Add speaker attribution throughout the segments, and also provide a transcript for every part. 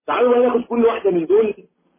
Speaker 1: تعالوا بقى ناخد كل واحدة من دول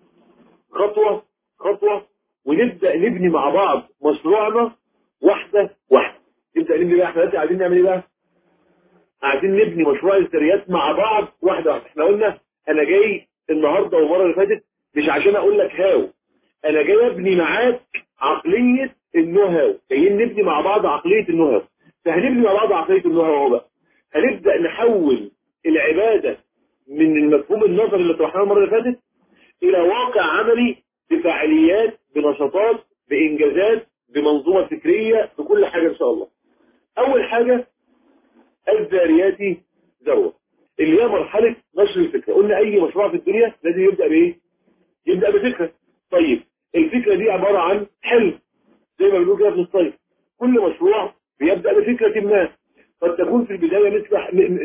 Speaker 1: خطوة خطوة ونبدأ نبني مع بعض مشروعنا واحدة واحدة نبدأ نبني بقى احنا دلوقتي عايزين نعمل ايه بقى عايزين نبني مشروع السريات مع بعض واحدة واحدة احنا قلنا انا جاي النهاردة والمرة اللي فاتت مش عشان اقول لك هاو انا جاي ابني معاك عقلية النو هاو جايين نبني مع بعض عقلية النو هاو فهنبني مع بعض عقلية النو هاو بقى هنبدأ نحول العبادة من المفهوم النظري اللي طرحناه المرة اللي فاتت الى واقع عملي بفعاليات بنشاطات بانجازات بمنظومة فكرية بكل حاجة ان شاء الله اول حاجة الذاريات ذروة اللي هي مرحلة نشر الفكرة قلنا اي مشروع في الدنيا لازم يبدأ بايه يبدأ بفكرة طيب الفكرة دي عبارة عن حلم زي ما بنقول كده في الصيف كل مشروع بيبدأ بفكرة ما قد تكون في البداية مثل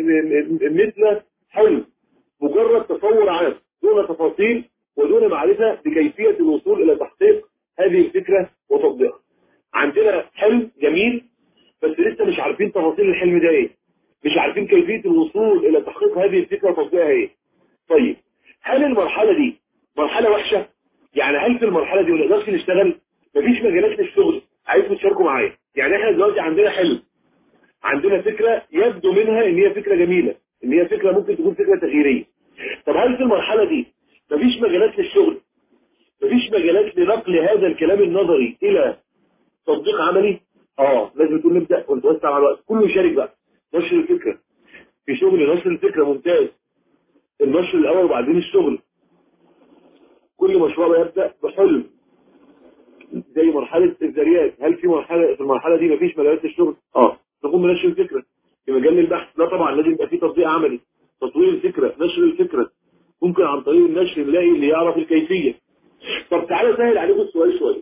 Speaker 1: مثل حلم مجرد تصور عام دون تفاصيل ودون معرفة بكيفية الوصول إلى تحقيق هذه الفكرة وتطبيقها عندنا حلم جميل بس لسه مش عارفين تفاصيل الحلم ده ايه مش عارفين كيفية الوصول إلى تحقيق هذه الفكرة وتطبيقها ايه طيب هل المرحلة دي مرحلة وحشة يعني هل في المرحلة دي ما نقدرش نشتغل مفيش مجالات للشغل عايزكم تشاركوا معايا يعني احنا دلوقتي عندنا حلم عندنا فكرة يبدو منها ان هي فكرة جميلة ان هي فكرة ممكن تكون فكرة تغييرية طب هل في المرحلة دي مفيش مجالات للشغل مفيش مجالات لنقل هذا الكلام النظري الى تطبيق عملي اه لازم تقول نبدأ ونتوسع مع الوقت كله يشارك بقى نشر الفكرة في شغل نشر الفكرة ممتاز النشر الاول وبعدين الشغل كل مشروع يبدأ بحلم زي مرحلة الذريات هل في مرحلة في المرحلة دي مفيش مجالات للشغل اه نقوم بنشر الفكرة في مجال البحث لا طبعا لازم يبقى في تطبيق عملي تطوير الفكرة نشر الفكرة ممكن عن طريق النشر نلاقي اللي يعرف الكيفية طب تعالى سهل عليكم السؤال شوية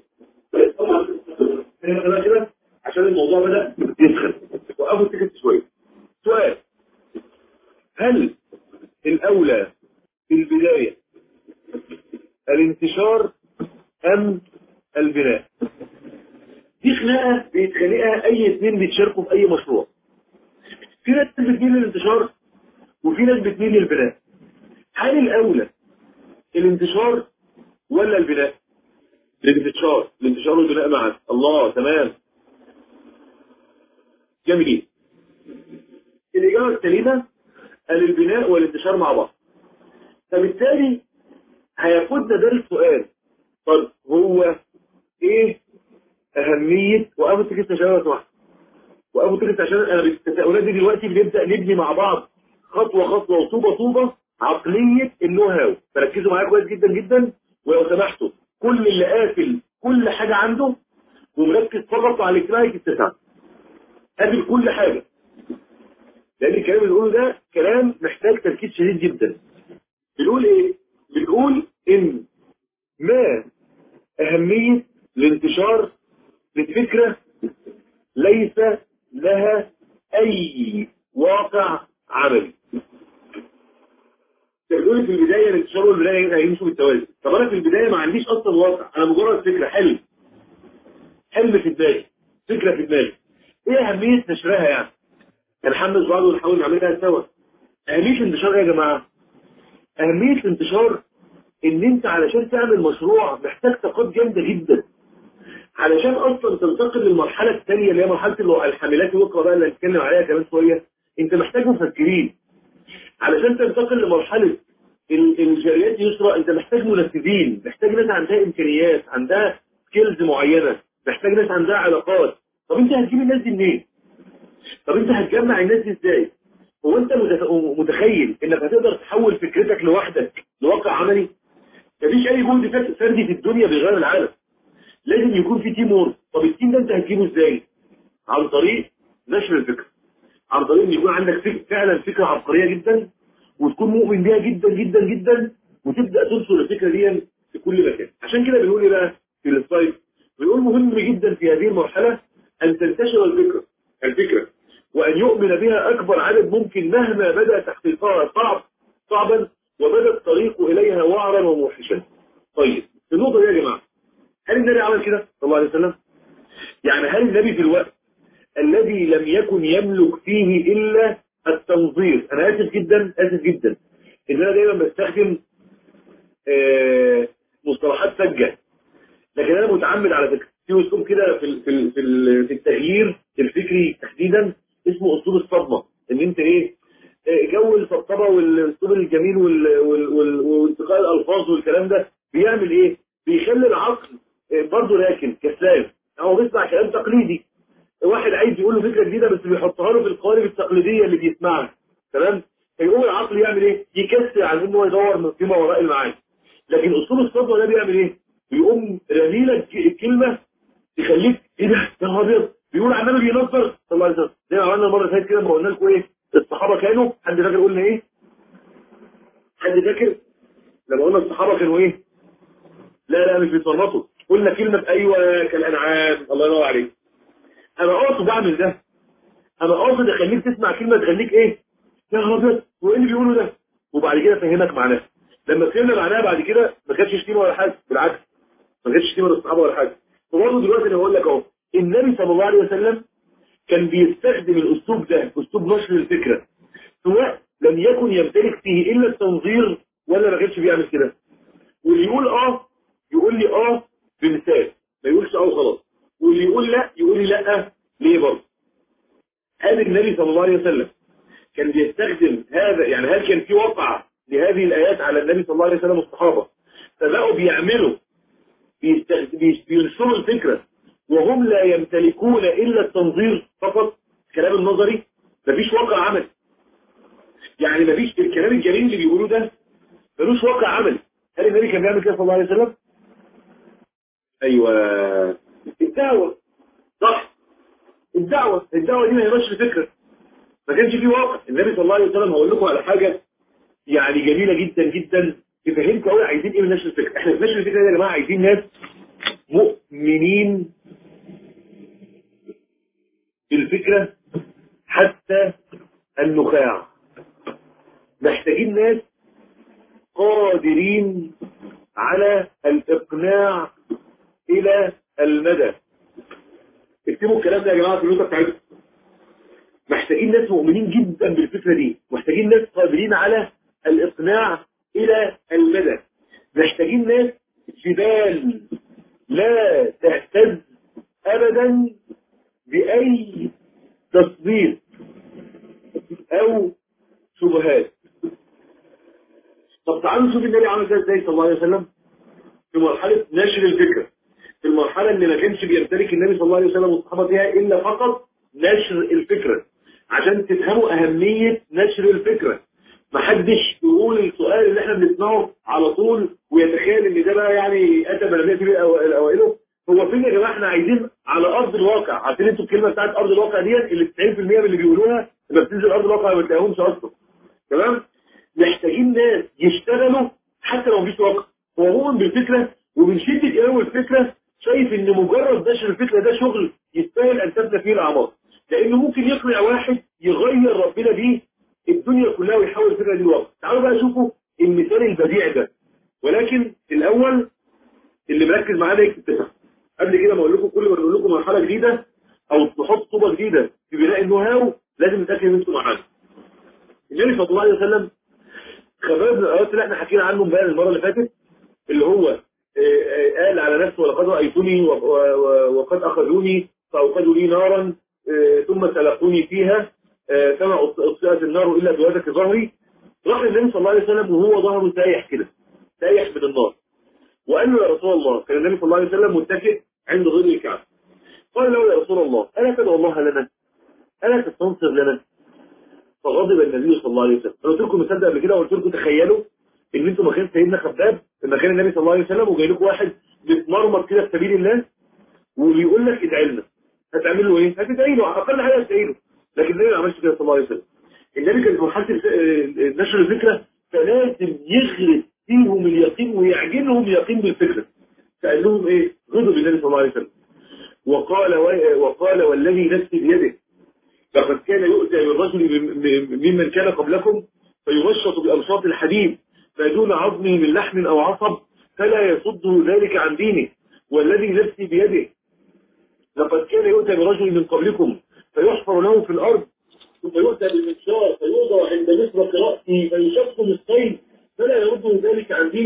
Speaker 1: هنا كده عشان الموضوع بدأ يسخن وقفوا التكت شوية سؤال هل الأولى في البداية الانتشار أم البناء دي خناقة بيتخانقها أي اثنين بيتشاركوا في أي مشروع في ناس بتميل للانتشار وفي ناس بتميل للبناء هل الأولى الانتشار ولا البناء الانتشار الانتشار والبناء معا الله تمام جميل الإجابة السليمة البناء والانتشار مع بعض فبالتالي هياخدنا ده السؤال طب هو ايه اهمية وابو تكت تشاورت واحدة وابو تكت عشان انا بالتساؤلات دي دلوقتي بنبدأ نبني مع بعض خطوة خطوة وطوبة طوبة عقلية النو هاو فركزوا معايا كويس جدا جدا ولو سمحتوا كل اللي قافل كل حاجة عنده ومركز فقط على الاجتماعي التسعة قافل كل حاجة لان الكلام اللي بنقوله ده كلام محتاج تركيز شديد جدا بنقول ايه بنقول ان ما اهمية الانتشار للفكرة ليس لها اي واقع عملي تقولي في البداية الانتشار والبداية هيمشوا بالتوازي طب انا في البداية ما عنديش اصلا واقع انا مجرد فكرة حلم حلم في دماغي فكرة في دماغي ايه اهمية نشرها يعني نحمس بعض ونحاول نعملها سوا اهمية الانتشار ايه يا جماعة اهمية الانتشار ان انت علشان تعمل مشروع محتاج طاقات جامدة جدا علشان اصلا تنتقل للمرحلة الثانية اللي هي مرحلة الحاملات الوقرة بقى اللي هنتكلم عليها كمان شوية انت محتاج مفكرين علشان تنتقل لمرحلة الجاريات يسرى انت محتاج منفذين محتاج ناس عندها امكانيات عندها سكيلز معينة محتاج ناس عندها علاقات طب انت هتجيب الناس دي منين طب انت هتجمع الناس دي ازاي هو انت متخيل انك هتقدر تحول فكرتك لوحدك لواقع عملي مفيش اي جهد فردي في الدنيا بيغير العالم لازم يكون في تيم وورك طب التيم ده انت هتجيبه ازاي عن طريق نشر الفكره عن طريق ان يكون عندك فكرة فعلا فكره عبقريه جدا وتكون مؤمن بيها جدا جدا جدا وتبدا تنشر الفكره دي في كل مكان عشان كده بنقول ايه بقى في السلايد بنقول مهم جدا في هذه المرحله ان تنتشر الفكره الفكره وأن يؤمن بها أكبر عدد ممكن مهما بدأ تحقيقها صعب صعبا وبدأ الطريق إليها وعرا وموحشا طيب في النقطة دي يا جماعة هل النبي عمل كده صلى الله عليه وسلم يعني هل النبي في الوقت الذي لم يكن يملك فيه إلا التنظير أنا آسف جدا آسف جدا إن أنا دايما بستخدم آه، مصطلحات فجة لكن انا متعمد على فكره في اسلوب كده في ال- في ال- في ال- في التغيير الفكري تحديدا اسمه اسلوب الصدمه ان انت ايه آه، جو الطبطبه والاسلوب الجميل وال- وال- وال- وانتقاء الالفاظ والكلام ده بيعمل ايه؟ بيخلي العقل آه، برضه راكن كسلان هو بيسمع كلام تقليدي واحد عايز يقول له فكره جديده بس بيحطها له في القوالب التقليديه اللي بيسمعها تمام فيقوم العقل يعمل ايه يكسر عن انه يدور من فيما وراء المعاني لكن اسلوب الصدمه ده بيعمل ايه بيقوم رامي لك الكلمه تخليك ايه ده يا نهار ابيض بيقول عن النبي بينظر صلى الله عليه وسلم زي ما عملنا المره اللي فاتت كده لما قلنا لكم ايه الصحابه كانوا حد فاكر قلنا ايه حد فاكر لما قلنا الصحابه كانوا ايه لا لا مش بيتصرفوا قلنا كلمه ايوه كالانعام الله ينور عليك انا قاصد اعمل ده انا قاصد اخليك تسمع كلمه تخليك ايه يا نهار ابيض هو ايه اللي بيقوله ده وبعد كده افهمك معناها لما فهمنا معناها بعد كده ما كانتش شتيمه ولا حاجه بالعكس ما كانتش شتيمه للصحابه ولا حاجه وبرضه دلوقتي انا بقول لك اهو النبي صلى الله عليه وسلم كان بيستخدم الاسلوب ده اسلوب نشر الفكره سواء لم يكن يمتلك فيه الا التنظير ولا ما كانش بيعمل كده واللي يقول اه يقول لي اه بمثال ما يقولش اه وخلاص واللي يقول لا يقول لي لا ليه برضه هذا النبي صلى الله عليه وسلم كان بيستخدم هذا يعني هل كان في وقع لهذه الآيات على النبي صلى الله عليه وسلم والصحابة فبقوا بيعملوا بيستخد- بي- بينشروا الفكرة وهم لا يمتلكون إلا التنظير فقط الكلام النظري مفيش واقع عملي يعني مفيش الكلام الجميل اللي بيقولوه ده ملوش واقع عملي هل النبي كان بيعمل كده صلى الله عليه وسلم؟ ايوه الدعوة صح الدعوة الدعوة دي ما هيبقاش فكرة ما كانش في واقع النبي صلى الله عليه وسلم هقول لكم على حاجة يعني جميلة جدا جدا تفهمكم قوي عايزين ايه من نشر الفكرة احنا في نشر الفكرة دي يا جماعة عايزين ناس مؤمنين بالفكرة حتى النخاع محتاجين ناس قادرين على الإقناع إلى المدى اكتبوا الكلام ده يا جماعة في النوتة بتاعتكم محتاجين ناس مؤمنين جدا بالفكرة دي محتاجين ناس قادرين على الإقناع إلى المدى محتاجين ناس جبال لا تهتز أبدا بأي تصديق أو شبهات طب تعالوا نشوف النبي عمل كده ازاي صلى الله عليه وسلم في مرحلة نشر الفكرة في المرحلة اللي ما كانش بيمتلك النبي صلى الله عليه وسلم والصحابة فيها إلا فقط نشر الفكرة عشان تفهموا أهمية نشر الفكرة محدش يقول السؤال اللي احنا بنسمعه على طول ويتخيل ان ده بقى يعني اتى بلديه في الاوائله هو فين يا جماعه احنا عايزين على ارض الواقع عارفين انتوا الكلمه بتاعت ارض الواقع ديت اللي 90% من اللي بيقولوها لما بتنزل ارض الواقع ما بتلاقيهمش اصلا تمام محتاجين ناس يشتغلوا حتى لو مفيش واقع هو مؤمن بالفكره ومن شده قوي الفكره شايف ان مجرد نشر الفكره ده شغل يستاهل ان تبنى فيه الاعمار لانه ممكن يقنع واحد يغير ربنا بيه الدنيا كلها ويحول الفكره دي لواقع تعالوا بقى شوفوا المثال البديع ده ولكن الاول اللي مركز معانا يكتب قبل كده ما اقول لكم كل ما نقول لكم مرحله جديده او نحط طوبه جديده في بناء النو هاو لازم نتاكد ان انتم معانا النبي صلى الله عليه وسلم خبر من الايات اللي احنا حكينا عنه امبارح المره اللي فاتت اللي هو آه، آه، قال على نفسه ولقد رايتني و- و- وقد اخذوني فاوقدوا لي نارا آه، ثم سلقوني فيها آه، كما اطفئت النار الا بوادك ظهري راح النبي صلى الله عليه وسلم وهو ظهره سايح كده سايح من النار وقال له يا رسول الله كان النبي صلى الله عليه وسلم متكئ عند ظل الكعبه قال له يا رسول الله الا تدعو الله لنا الا تستنصر لنا فغضب النبي صلى الله عليه وسلم انا قلت لكم مثال ده قبل كده وقلت لكم تخيلوا ان انتم مكان سيدنا خباب في مكان النبي صلى الله عليه وسلم وجاي لكم واحد بيتمرمط كده في سبيل الله وبيقول لك ادعي لنا هتعمل له ايه؟ هتدعي له على اقل حاجه هتدعي له لكن النبي ما عملش كده صلى الله عليه وسلم النبي كان في مرحله الف- آه، نشر الفكره فلازم يغرس فيهم اليقين ويعجنهم يقين بالفكره فقال لهم ايه؟ غضب النبي صلى الله عليه وسلم وقال وقال والذي نفسي بيده لقد كان يؤتى بالرجل ممن كان قبلكم فيمشط بأمشاط الحديد ما دون عظمه من لحم أو عصب فلا يصده ذلك عن دينه والذي نفسي بيده لقد كان يؤتى برجل من قبلكم فيحفر له في الأرض ثم يؤتى بالمنشار فيوضع عند مصرق رأسه فيشق الصيد فلا يرده ذلك عن دينه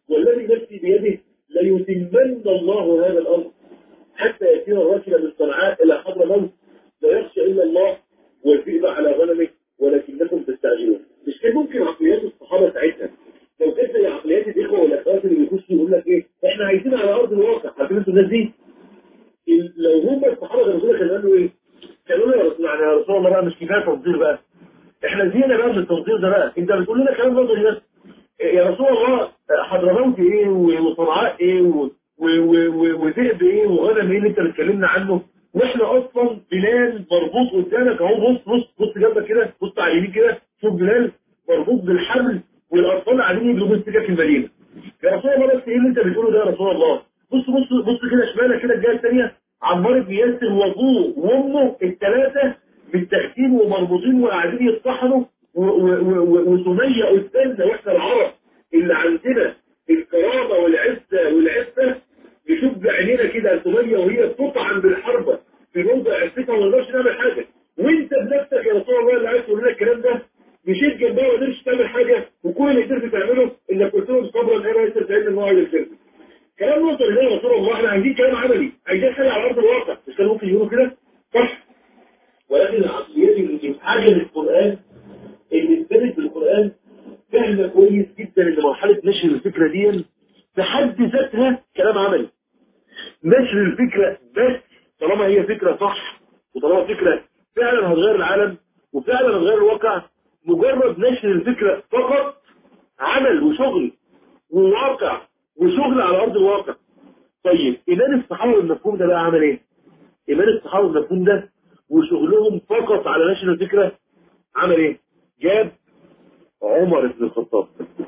Speaker 1: والذي نفسي بيده ليتمن الله هذا الأمر حتى يأتينا الراكب من صنعاء إلى حضر موت لا يخشى إلا الله والذئب على غنمه ولكنكم تستعجلون مش كان ممكن عقليات الصحابة ساعتها لو كانت زي عقليات الإخوة والأخوات اللي بيخشوا يقول لك إيه إحنا عايزين على أرض الواقع عارفين أنتوا الناس دي لو هم الصحابة كانوا كده كانوا قالوا إيه كانوا يا رسول يعني يا رسول الله بقى مش كفاية تنظير بقى إحنا زينا بقى من التنظير ده بقى أنت بتقول لنا كلام نظري بس يا رسول الله حضرموت إيه وصنعاء إيه وذئب إيه وغنم إيه اللي أنت بتكلمنا عنه واحنا اصلا بلال مربوط قدامك اهو بص بص بص جنبك كده بص على اليمين كده شوف بلال مربوط بالحبل والاطفال قاعدين يجروا بالسكه في المدينه يا رسول الله بس ايه اللي انت بتقوله ده يا رسول الله بص بص بص كده شمالك كده الجهه الثانيه عمار بن ياسر وابوه وامه الثلاثه بالتختيم ومربوطين وقاعدين يصطحنوا وسميه قدامنا واحنا العرب اللي عندنا الكرامه والعزه والعفه نشوف بعينينا كده سميه وهي بتطعن بالحربه في موضع عفتها وما نقدرش نعمل حاجه وانت بنفسك يا رسول الله اللي عايز تقول لنا الكلام ده مشيت جنبها وما قدرتش تعمل حاجه وكل اللي قدرت تعمله انك قلت لهم صبرا انا لسه سعيد ان هو عايز الكلمه كلام نقطه اللي يا رسول الله احنا عايزين كلام عملي عايزين حاجه على ارض الواقع مش كانوا ممكن يقولوا كده صح ولكن العقليات اللي حاجه للقران اللي اتبنت بالقران فاهمه كويس جدا ان مرحله نشر الفكره دي في حد ذاتها كلام عملي نشر الفكرة بس طالما هي فكرة صح وطالما فكرة فعلا هتغير العالم وفعلا هتغير الواقع مجرد نشر الفكرة فقط عمل وشغل وواقع وشغل على أرض الواقع طيب إيمان الصحابة المفهوم ده بقى عمل إيه؟ إيمان الصحابة المفهوم ده وشغلهم فقط على نشر الفكرة عمل إيه؟ جاب عمر بن الخطاب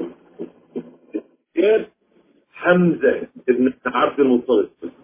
Speaker 1: جاب حمزة بن عبد المطلب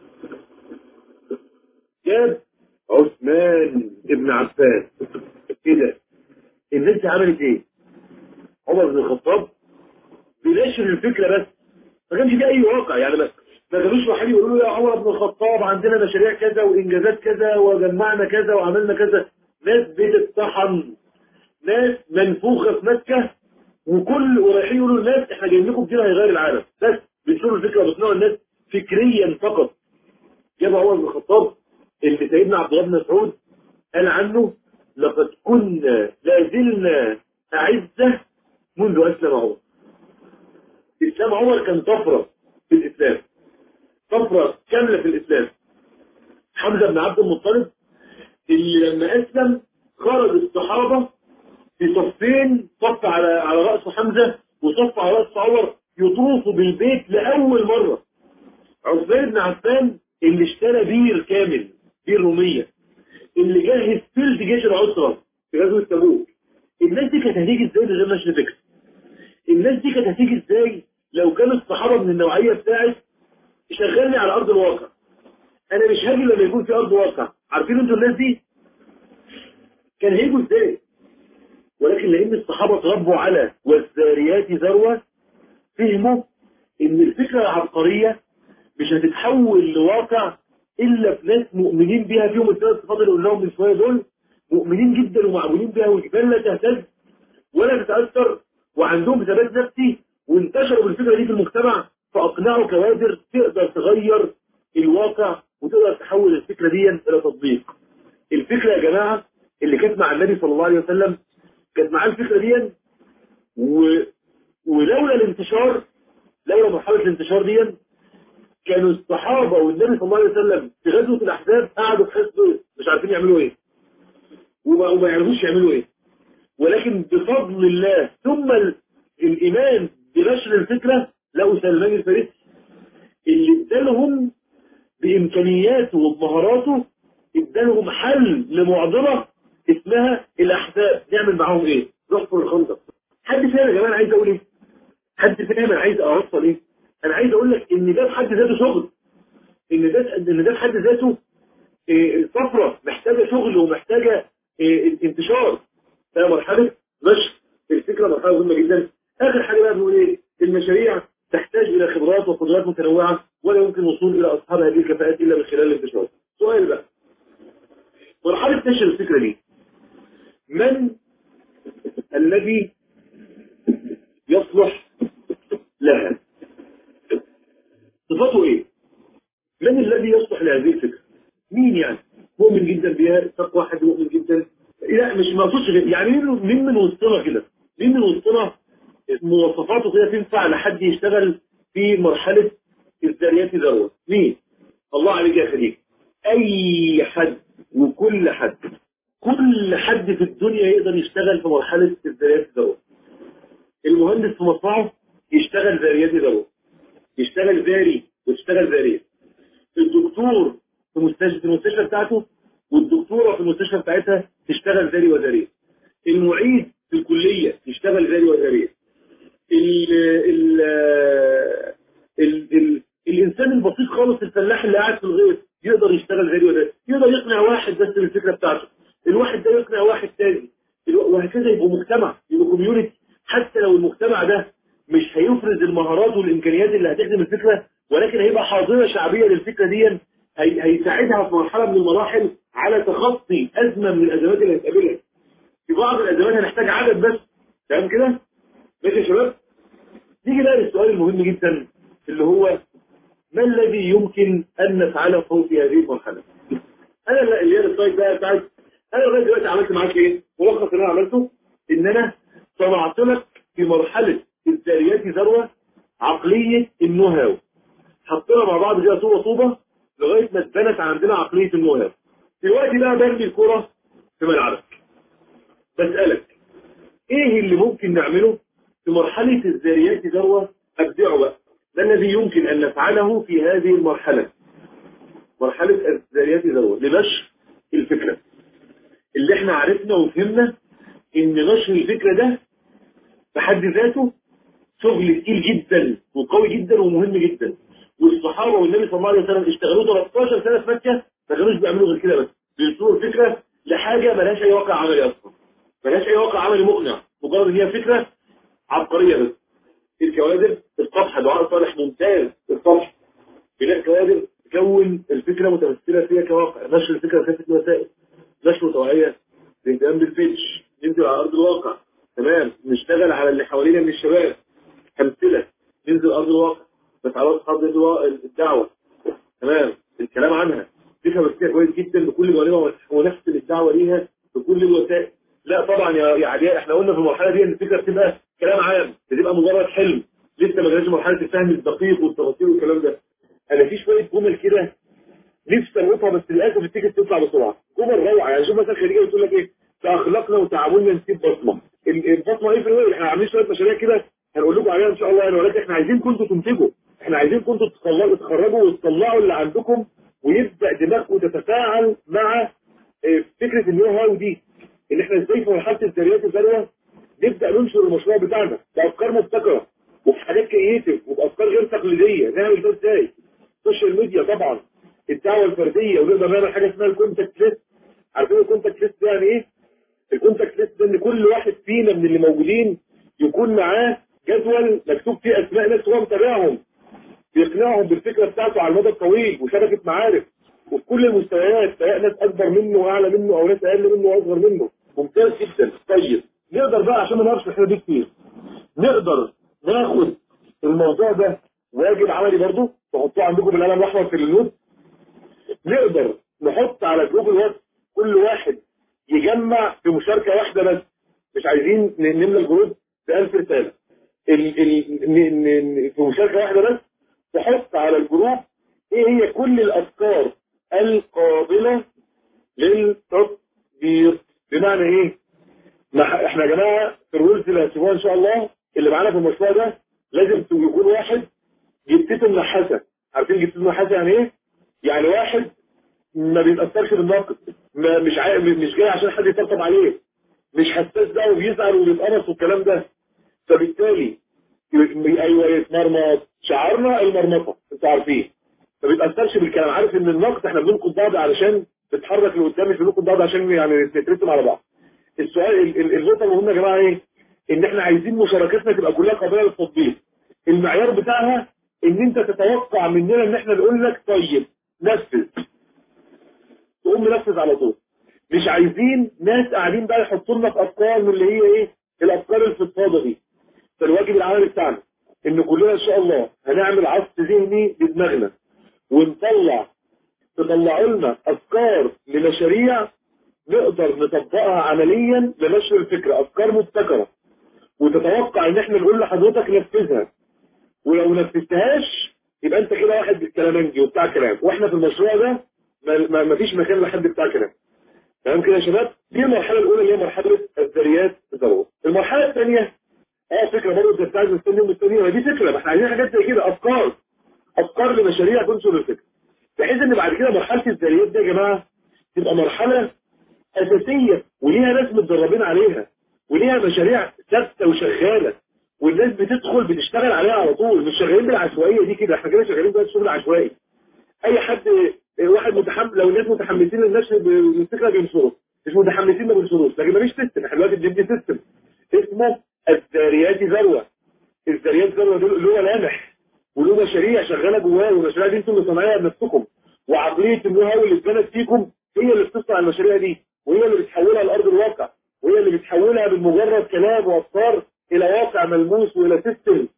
Speaker 1: جاب عثمان بن عفان كده الناس دي عملت ايه عمر بن الخطاب بنشر الفكرة بس ما كانش في اي واقع يعني ما ما كانوش رايحين يقولوا له يا عمر بن الخطاب عندنا مشاريع كذا وانجازات كذا وجمعنا كذا وعملنا كذا ناس بتتطحن ناس منفوخه في مكه وكل ورايحين يقولوا للناس احنا جايين لكم كده هيغير العالم بس بينشروا الفكره وبيقنعوا الناس فكريا فقط جاب عمر بن الخطاب اللي سيدنا عبد الله بن مسعود قال عنه لقد كنا لا زلنا أعزة منذ أسلم عمر إسلام عمر كان طفرة في الإسلام طفرة كاملة في الإسلام حمزة بن عبد المطلب اللي لما أسلم خرج الصحابة في صفين صف على على رأس حمزة وصف على رأس عمر يطوفوا بالبيت لأول مرة عثمان بن عفان اللي اشترى بير كامل بير رومية اللي جهز ثلث جيش العسرة في غزوة تبوك الناس دي كانت هتيجي ازاي من غير نشر فكر الناس دي كانت هتيجي ازاي لو كان الصحابة من النوعية بتاعت شغلني على أرض الواقع أنا مش هاجي لما يكون في أرض واقع عارفين انتوا الناس دي كان هيجوا ازاي ولكن لأن الصحابة تربوا على والذاريات ذروة فهموا ان الفكرة العبقرية مش هتتحول لواقع إلا في ناس مؤمنين بيها فيهم الثلاث صفات اللي قلناهم من شوية دول مؤمنين جدا ومعمولين بيها والجبال لا تهتز ولا تتأثر وعندهم ثبات نفسي وانتشروا بالفكرة دي في المجتمع فأقنعوا كوادر تقدر تغير الواقع وتقدر تحول الفكرة دي إلى تطبيق الفكرة يا جماعة اللي كانت مع النبي صلى الله عليه وسلم كانت معاه الفكرة دي و... ولولا الانتشار لولا مرحلة الانتشار دي كانوا الصحابة والنبي صلى الله عليه وسلم في غزوة الأحزاب قعدوا في حصة مش عارفين يعملوا ايه وما, وما يعرفوش يعملوا ايه ولكن بفضل الله ثم ال... الإيمان بنشر الفكرة لقوا سلمان الفارسي اللي ادالهم بإمكانياته وبمهاراته ادالهم حل لمعضلة اسمها الأحزاب نعمل معاهم ايه نحفر الخندق حد فاهم يا جماعة أنا عايز أقول ايه حد فاهم أنا عايز أوصل ايه أنا عايز أقول لك إن ده في حد ذاته شغل إن ده إن ده في حد ذاته إيه طفرة محتاجة شغل ومحتاجة إيه انتشار ده مرحلة نشر الفكرة مرحلة مهمة جدا آخر حاجة بقى بنقول ايه المشاريع تحتاج إلى خبرات وقدرات متنوعة ولا يمكن الوصول إلى أصحاب هذه الكفاءات إلا من خلال الانتشار سؤال بقى مرحلة نشر الفكرة دي من الذي يصلح لها صفاته ايه من الذي يصلح لهذه الفكره مين يعني مؤمن جدا بها تقوى حد مؤمن جدا لا مش ما اقصدش غير- يعني مين مين من وسطنا كده مين من وسطنا مواصفاته كده تنفع لحد يشتغل في مرحله الذريات ذروه مين الله عليك يا خليل اي حد وكل حد كل حد في الدنيا يقدر يشتغل في مرحله الذريات ذروه المهندس في مصنعه يشتغل ذريات ذروه يشتغل ذاري وتشتغل ذاريه الدكتور في مستشفى في المستشفى بتاعته والدكتوره في المستشفى بتاعتها تشتغل ذاري وذاريه المعيد في الكليه يشتغل ذاري وذاريه ال ال ال ال الانسان البسيط خالص الفلاح اللي قاعد في الغيط يقدر يشتغل ذاري وذاري يقدر يقنع واحد بس بالفكره بتاعته الواحد ده يقنع واحد تاني الو- وهكذا يبقوا مجتمع يبقوا كوميونتي حتى لو المجتمع ده مش هيفرز المهارات والامكانيات اللي هتخدم الفكره ولكن هيبقى حاضنه شعبيه للفكره دي هي- هيساعدها في مرحله من المراحل على تخطي ازمه من الازمات اللي هتقابلها في بعض الازمات هنحتاج عدد بس تمام كده ماشي يا شباب نيجي بقى للسؤال المهم جدا اللي هو ما الذي يمكن ان نفعله في هذه المرحله انا لا- اللي هي السلايد بقى بتاعت انا لغايه دلوقتي عملت معاك ايه ملخص اللي انا عملته ان انا صنعت لك في مرحله الذريات ذروه عقليه النو هاو حطينا مع بعض كده طوبه طوبه لغايه ما اتبنت عندنا عقليه النو هاو دلوقتي بقى برمي الكره في ملعبك بسالك ايه اللي ممكن نعمله في مرحله الذريات ذروه ابدعه بقى ما الذي يمكن ان نفعله في هذه المرحله مرحله الذريات ذروه لنشر الفكره اللي احنا عرفنا وفهمنا ان نشر الفكره ده في حد ذاته شغل تقيل جدا وقوي جدا ومهم جدا والصحابه والنبي صلى الله عليه وسلم اشتغلوا 13 سنه في مكه ما كانوش بيعملوا غير كده بس بينشروا الفكره لحاجه ملهاش اي واقع عملي اصلا ملهاش اي واقع عملي مقنع مجرد ان هي فكره عبقريه بس الكوادر الصفحه دعاء صالح ممتاز الصفحه بناء كوادر تكون الفكره متمثله فيها كواقع نشر الفكره في كافه الوسائل نشر توعيه الاهتمام بالبيتش ننزل على ارض الواقع تمام نشتغل على اللي حوالينا من الشباب امثله ننزل ارض الواقع مسألات حظ الدعوه تمام الكلام عنها تفهم فيها كويس جدا بكل جوانبها ونحسن الدعوه ليها بكل الوسائل لا طبعا يا يا عدياء احنا قلنا في المرحله دي ان الفكره بتبقى كلام عام بتبقى مجرد حلم لسه ما جاش مرحله الفهم الدقيق والتفاصيل والكلام ده انا في شويه جمل كده نفسي اربطها بس للاسف التيكت تطلع بسرعه جمل روعه يعني شوف مثلا خارجيه بتقول لك ايه تاخلاقنا وتعاملنا نسيب بصمه ال- البصمه ايه في الوقت احنا عاملين شويه مشاريع كده هنقول لكم عليها ان شاء الله يعني ولكن احنا عايزين كنتوا تنتجوا احنا عايزين كنتوا تخلصوا تخرجوا وتطلعوا اللي عندكم ويبدا دماغكم تتفاعل مع اه، فكره النو هاو دي ان احنا ازاي في مرحله الذريات الذروه نبدا ننشر المشروع بتاعنا بافكار مبتكره وفي حاجات كرييتيف وبافكار غير تقليديه نعمل ده ازاي؟ السوشيال ميديا طبعا الدعوه الفرديه ونقدر نعمل حاجه اسمها الكونتاكت ليست عارفين الكونتاكت ليست ده يعني ايه؟ الكونتاكت ليست ده ان كل واحد فينا من اللي موجودين يكون معاه جدول مكتوب فيه اسماء ناس هو متابعهم بيقنعهم بالفكره بتاعته على المدى الطويل وشبكه معارف وفي كل المستويات سواء ناس اكبر منه واعلى منه او ناس اقل منه واصغر منه ممتاز جدا طيب نقدر بقى عشان ما نعرفش احنا دي كتير نقدر ناخد الموضوع ده واجب عملي برضه تحطوه عندكم بالقلم الاحمر في النوت نقدر نحط على جروب الواتس كل واحد يجمع في مشاركه واحده بس مش عايزين ن- نملى الجروب ب 1000 رساله ال ال ن- ن- في مشاركه واحده بس تحط على الجروب ايه هي كل الافكار القابله للتطبيق بمعنى ايه؟ ما ح- احنا يا جماعه في الرولز اللي هتشوفوها ان شاء الله اللي معانا في المشروع ده لازم يكون واحد جبتته منحسه عارفين جبتته منحسه يعني ايه؟ يعني واحد ما بيتاثرش بالنقد ما مش عاي... مش جاي عشان حد يطبطب عليه مش حساس بقى وبيزعل وبيتقرص والكلام ده فبالتالي ي- ايوه يتمرمط شعارنا المرمطه انتوا عارفين ما بيتاثرش بالكلام عارف ان النقد احنا بننقد بعض علشان نتحرك لقدام مش بننقد بعض عشان يعني نترسم على بعض السؤال ال- ال- النقطه المهمه يا جماعه ايه؟ ان احنا عايزين مشاركتنا تبقى كلها قابله للتطبيق المعيار بتاعها ان انت تتوقع مننا ان احنا نقول لك طيب نفذ تقوم منفذ على طول مش عايزين ناس قاعدين بقى يحطوا لنا في افكار من اللي هي ايه الافكار الفضفاضه دي فالواجب العملي بتاعنا ان كلنا ان شاء الله هنعمل عصف ذهني لدماغنا ونطلع تطلعوا لنا افكار لمشاريع نقدر نطبقها عمليا لنشر الفكره افكار مبتكره وتتوقع ان احنا نقول لحضرتك نفذها ولو نفذتهاش يبقى انت كده واحد بالكلامنجي وبتاع كلام واحنا في المشروع ده ما, ما, ما فيش مكان لحد بتاع كلام تمام كده يا شباب دي المرحله الاولى اللي هي مرحله الذريات الضروره المرحله الثانيه اه فكره برضه انت عايز مستني ومستني ما دي فكره ما احنا عايزين حاجات زي كده افكار افكار لمشاريع تنشر الفكره بحيث ان بعد كده مرحله الذريات دي يا جماعه تبقى مرحله اساسيه وليها ناس متدربين عليها وليها مشاريع ثابته وشغاله والناس بتدخل بتشتغل عليها على طول مش شغالين بالعشوائيه دي كده احنا كده شغالين بقى شغل عشوائي اي حد واحد متحمس لو الناس متحمسين للنشر بالفكره بينشروا مش متحمسين ما بينشروش لكن مفيش سيستم احنا دلوقتي بنبني سيستم اسمه الذريات ذروه الذريات ذروه دول له ملامح وله مشاريع شغاله جواه والمشاريع دي انتم اللي صنعيها بنفسكم وعقليه النو هاو اللي اتبنت فيكم هي اللي بتصنع المشاريع دي وهي اللي بتحولها لارض الواقع وهي اللي بتحولها من مجرد كلام وافكار الى واقع ملموس والى سيستم